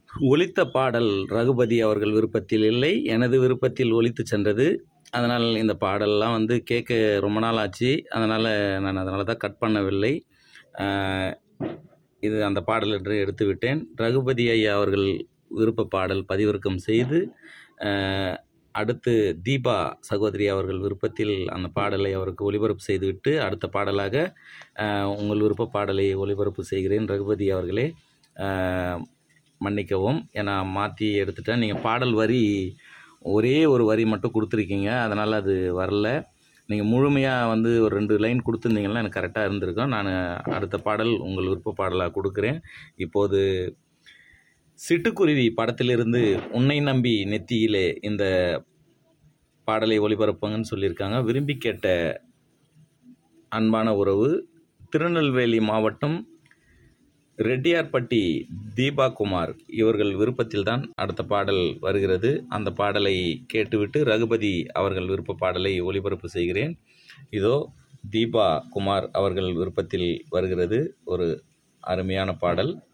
ஒலித்த பாடல் ரகுபதி அவர்கள் விருப்பத்தில் இல்லை எனது விருப்பத்தில் ஒலித்து சென்றது அதனால் இந்த பாடல்லாம் வந்து கேட்க ரொம்ப நாள் ஆச்சு அதனால் நான் அதனால தான் கட் பண்ணவில்லை ஆஹ் இது அந்த பாடல் என்று எடுத்து விட்டேன் ரகுபதி ஐயா அவர்கள் விருப்ப பாடல் பதிவிறக்கம் செய்து ஆஹ் அடுத்து தீபா சகோதரி அவர்கள் விருப்பத்தில் அந்த பாடலை அவருக்கு ஒளிபரப்பு செய்துவிட்டு அடுத்த பாடலாக ஆஹ் உங்கள் விருப்ப பாடலை ஒளிபரப்பு செய்கிறேன் ரகுபதி அவர்களே ஆஹ் மன்னிக்கவும் ஏன்னா மாற்றி எடுத்துட்டேன் நீங்கள் பாடல் வரி ஒரே ஒரு வரி மட்டும் கொடுத்துருக்கீங்க அதனால் அது வரல நீங்கள் முழுமையாக வந்து ஒரு ரெண்டு லைன் கொடுத்துருந்தீங்கன்னா எனக்கு கரெக்டாக இருந்திருக்கும் நான் அடுத்த பாடல் உங்கள் விருப்ப பாடலாக கொடுக்குறேன் இப்போது சிட்டுக்குருவி படத்திலிருந்து உன்னை நம்பி நெத்தியிலே இந்த பாடலை ஒளிபரப்புங்கன்னு சொல்லியிருக்காங்க விரும்பி கேட்ட அன்பான உறவு திருநெல்வேலி மாவட்டம் ரெட்டியார்பட்டி தீபா குமார் இவர்கள் விருப்பத்தில் தான் அடுத்த பாடல் வருகிறது அந்த பாடலை கேட்டுவிட்டு ரகுபதி அவர்கள் விருப்ப பாடலை ஒளிபரப்பு செய்கிறேன் இதோ தீபா குமார் அவர்கள் விருப்பத்தில் வருகிறது ஒரு அருமையான பாடல்